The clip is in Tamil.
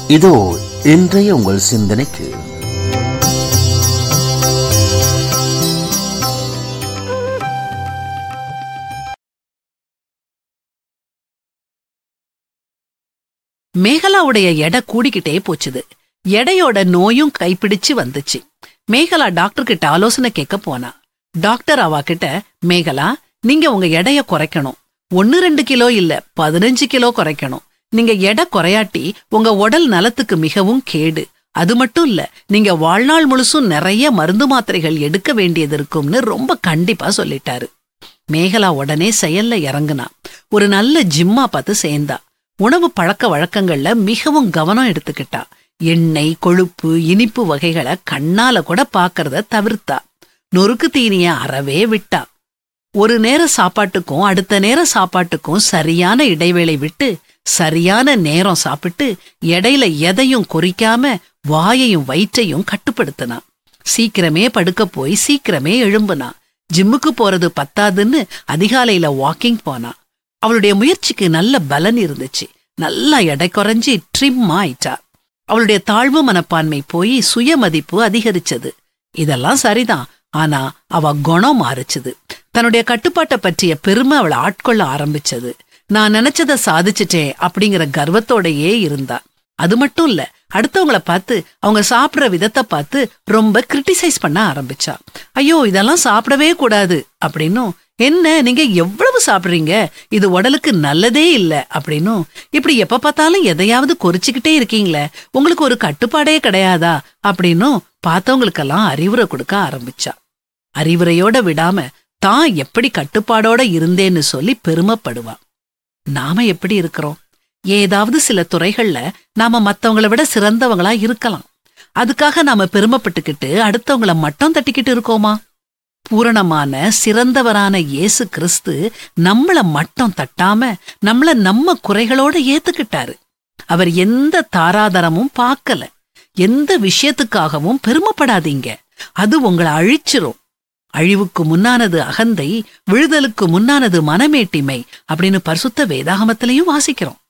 இதோ இன்றைய உங்கள் சிந்தனைக்கு மேகலாவுடைய எடை கூடிக்கிட்டே போச்சுது எடையோட நோயும் கைப்பிடிச்சு வந்துச்சு மேகலா டாக்டர் கிட்ட ஆலோசனை கேட்க போனா டாக்டர் அவ கிட்ட மேகலா நீங்க உங்க எடைய குறைக்கணும் ஒன்னு ரெண்டு கிலோ இல்ல பதினஞ்சு கிலோ குறைக்கணும் நீங்க எடை குறையாட்டி உங்க உடல் நலத்துக்கு மிகவும் கேடு அது மட்டும் இல்ல நீங்க வாழ்நாள் முழுசும் நிறைய மருந்து மாத்திரைகள் எடுக்க வேண்டியது இருக்கும்னு ரொம்ப கண்டிப்பா சொல்லிட்டாரு மேகலா உடனே செயல்ல இறங்குனா ஒரு நல்ல ஜிம்மா பார்த்து சேர்ந்தா உணவு பழக்க வழக்கங்கள்ல மிகவும் கவனம் எடுத்துக்கிட்டா எண்ணெய் கொழுப்பு இனிப்பு வகைகளை கண்ணால கூட பாக்கறத தவிர்த்தா நொறுக்கு தீனிய அறவே விட்டா ஒரு நேர சாப்பாட்டுக்கும் அடுத்த நேர சாப்பாட்டுக்கும் சரியான இடைவேளை விட்டு சரியான நேரம் சாப்பிட்டு இடையில எதையும் குறிக்காம வாயையும் வயிற்றையும் கட்டுப்படுத்தினா சீக்கிரமே படுக்க போய் சீக்கிரமே எழும்புனா ஜிம்முக்கு போறது பத்தாதுன்னு அதிகாலையில வாக்கிங் போனா அவளுடைய முயற்சிக்கு நல்ல பலன் இருந்துச்சு நல்லா எடை குறைஞ்சி ட்ரிம் ஆயிட்டா அவளுடைய தாழ்வு மனப்பான்மை போய் சுயமதிப்பு அதிகரிச்சது இதெல்லாம் சரிதான் ஆனா அவ குணம் மாறுச்சுது தன்னுடைய கட்டுப்பாட்டை பற்றிய பெருமை அவளை ஆட்கொள்ள ஆரம்பிச்சது நான் நினைச்சத சாதிச்சிட்டேன் அப்படிங்கிற கர்வத்தோடயே இருந்தா அது மட்டும் இல்ல அடுத்தவங்கள பார்த்து அவங்க சாப்பிடுற விதத்தை பார்த்து ரொம்ப கிரிட்டிசைஸ் பண்ண ஆரம்பிச்சா ஐயோ இதெல்லாம் சாப்பிடவே கூடாது அப்படின்னும் என்ன நீங்க எவ்வளவு சாப்பிடுறீங்க இது உடலுக்கு நல்லதே இல்ல அப்படின்னும் இப்படி எப்ப பார்த்தாலும் எதையாவது கொறிச்சுக்கிட்டே இருக்கீங்களே உங்களுக்கு ஒரு கட்டுப்பாடே கிடையாதா அப்படின்னும் பார்த்தவங்களுக்கெல்லாம் அறிவுரை கொடுக்க ஆரம்பிச்சா அறிவுரையோட விடாம தான் எப்படி கட்டுப்பாடோட இருந்தேன்னு சொல்லி பெருமைப்படுவா நாம எப்படி இருக்கிறோம் ஏதாவது சில துறைகள்ல நாம மத்தவங்கள விட சிறந்தவங்களா இருக்கலாம் அதுக்காக நாம பெருமைப்பட்டுக்கிட்டு அடுத்தவங்கள மட்டம் தட்டிக்கிட்டு இருக்கோமா பூரணமான சிறந்தவரான இயேசு கிறிஸ்து நம்மள மட்டம் தட்டாம நம்மள நம்ம குறைகளோட ஏத்துக்கிட்டாரு அவர் எந்த தாராதரமும் பார்க்கல எந்த விஷயத்துக்காகவும் பெருமைப்படாதீங்க அது உங்களை அழிச்சிரும் அழிவுக்கு முன்னானது அகந்தை விழுதலுக்கு முன்னானது மனமேட்டிமை அப்படின்னு பரிசுத்த வேதாகமத்திலையும் வாசிக்கிறோம்